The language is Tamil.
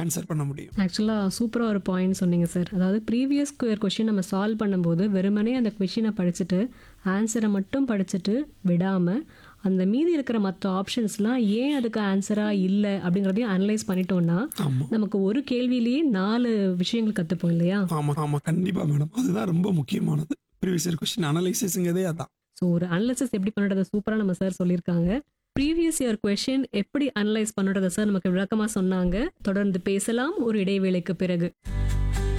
ஆன்சர் பண்ண முடியும் ஆக்சுவலாக சூப்பராக ஒரு பாயிண்ட் சொன்னீங்க சார் அதாவது ப்ரீவியஸ் கொஷின் நம்ம சால்வ் பண்ணும்போது வெறுமனே அந்த கொஷினை படிச்சுட்டு ஆன்சரை மட்டும் படிச்சுட்டு விடாமல் அந்த மீதி இருக்கிற மற்ற ஆப்ஷன்ஸ்லாம் ஏன் அதுக்கு ஆன்சராக இல்லை அப்படிங்கிறதையும் அனலைஸ் பண்ணிட்டோம்னா ஆமா நமக்கு ஒரு கேள்வியிலேயே நாலு விஷயங்கள் கற்றுப்போம் இல்லையா ஆமா ஆமா கண்டிப்பா மேடம் அதுதான் ரொம்ப முக்கியமானது ப்ரீவியஸ் இயர் கொஸ்டின் அனலைசிஸ்ங்கிறதே அதான் ஸோ ஒரு அனலைசிஸ் எப்படி பண்ணுறத சூப்பராக நம்ம சார் சொல்லியிருக்காங்க ப்ரீவியஸ் இயர் கொஷின் எப்படி அனலைஸ் பண்ணுறத சார் நமக்கு விளக்கமாக சொன்னாங்க தொடர்ந்து பேசலாம் ஒரு இடைவேளைக்கு பிறகு